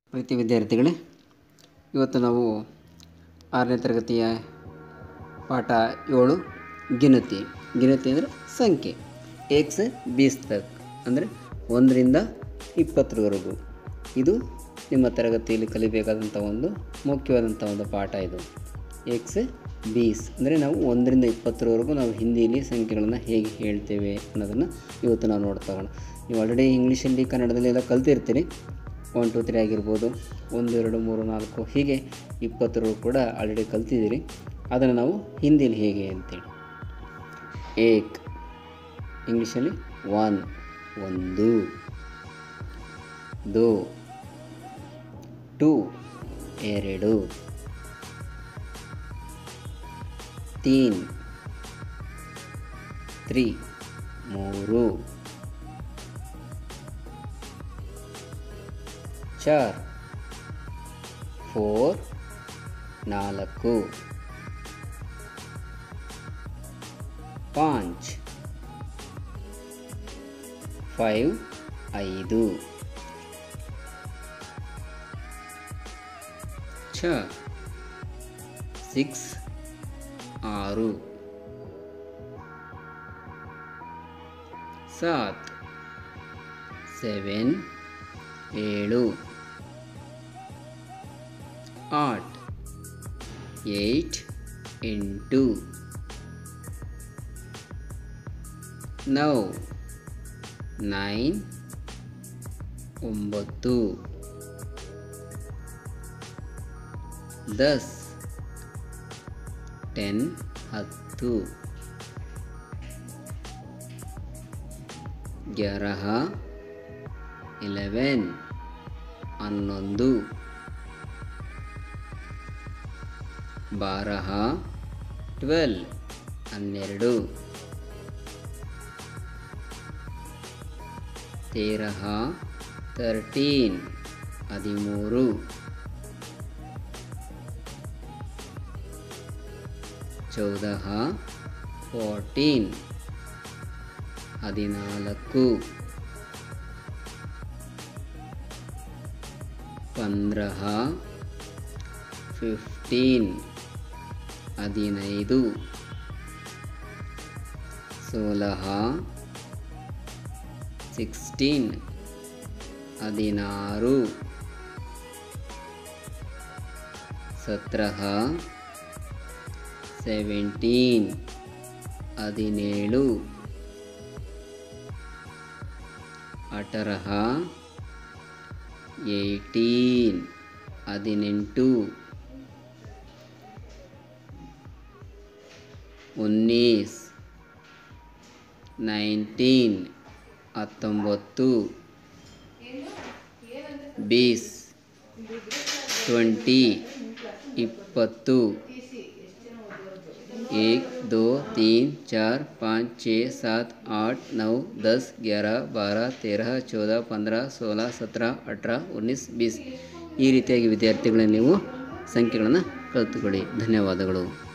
ಪ್ರೀತಿ ವಿದ್ಯಾರ್ಥಿಗಳೇ ಇವತ್ತು ನಾವು ಆರನೇ ತರಗತಿಯ ಪಾಠ ಏಳು ಗಿನತಿ ಗಿನತಿ ಅಂದರೆ ಸಂಖ್ಯೆ ಏಕ್ಸ್ ಬೀಸ್ ತಕ್ ಅಂದರೆ ಒಂದರಿಂದ ಇಪ್ಪತ್ತರವರೆಗೂ ಇದು ನಿಮ್ಮ ತರಗತಿಯಲ್ಲಿ ಕಲಿಬೇಕಾದಂಥ ಒಂದು ಮುಖ್ಯವಾದಂಥ ಒಂದು ಪಾಠ ಇದು ಎಕ್ಸ್ ಬೀಸ್ ಅಂದರೆ ನಾವು ಒಂದರಿಂದ ಇಪ್ಪತ್ತರವರೆಗೂ ನಾವು ಹಿಂದಿಯಲ್ಲಿ ಸಂಖ್ಯೆಗಳನ್ನು ಹೇಗೆ ಹೇಳ್ತೇವೆ ಅನ್ನೋದನ್ನು ಇವತ್ತು ನಾವು ನೋಡ್ತಾ ಹೋಗೋಣ ನೀವು ಆಲ್ರೆಡಿ ಇಂಗ್ಲೀಷಲ್ಲಿ ಕನ್ನಡದಲ್ಲಿ ಎಲ್ಲ ಕಲ್ತಿರ್ತೀರಿ ಒನ್ ಟು ತ್ರೀ ಆಗಿರ್ಬೋದು ಒಂದು ಎರಡು ಮೂರು ನಾಲ್ಕು ಹೀಗೆ ಇಪ್ಪತ್ತರವರೆಗೂ ಕೂಡ ಆಲ್ರೆಡಿ ಕಲ್ತಿದ್ದೀರಿ ಅದನ್ನು ನಾವು ಹಿಂದಿಯಲ್ಲಿ ಹೇಗೆ ಅಂತೇಳಿ ಏಕ್ ಇಂಗ್ಲೀಷಲ್ಲಿ ಒನ್ ಒಂದು ದೋ ಟು ಎರಡು ತೀನ್ ತ್ರೀ ಮೂರು ಚಾರ್ ಫೋರ್ ನಾಲ್ಕು ಪಾಂಚ್ ಫೈವ್ ಐದು ಛ ಸಿಕ್ಸ್ ಆರು ಸಾತ್ ಸೆವೆನ್ ಏಳು ಆಟ್ ಏಯ್ಟ್ ಎಂಟು ನೌ ನೈನ್ ಒಂಬತ್ತು ದಸ್ ಟೆನ್ ಹತ್ತು ಗ್ಯಾರಹ ಇಲೆವೆನ್ ಹನ್ನೊಂದು ಬಾರಹ ಟ್ವೆಲ್ ಹನ್ನೆರಡು ತೇರಹ ತರ್ಟೀನ್ ಹದಿಮೂರು ಚೌದಹ ಫೋರ್ಟೀನ್ ಹದಿನಾಲ್ಕು ಪಂದ್ರಹ ಫಿಫ್ಟೀನ್ ಹದಿನೈದು ಸೋಲಹ ಸಿಕ್ಸ್ಟೀನ್ ಹದಿನಾರು ಸತ್ರಹ ಸೆವೆಂಟೀನ್ ಹದಿನೇಳು ಅಠರಹ ಏಯ್ಟೀನ್ ಹದಿನೆಂಟು ಉನ್ನೀಸ್ ನೈನ್ಟೀನ್ ಹತ್ತೊಂಬತ್ತು ಬೀಸ್ ಟ್ವೆಂಟಿ ಇಪ್ಪತ್ತು एक दो तीन चार पाँच छः सात आठ नौ दस ग्यारह बारह तेरह चौदह पंद्रह सोलह सत्रह अठारह उन्नीस बीस ಈ ರೀತಿಯಾಗಿ ವಿದ್ಯಾರ್ಥಿಗಳನ್ನ ನೀವು ಸಂಖ್ಯೆಗಳನ್ನು ಕಲಿತುಕೊಳ್ಳಿ ಧನ್ಯವಾದಗಳು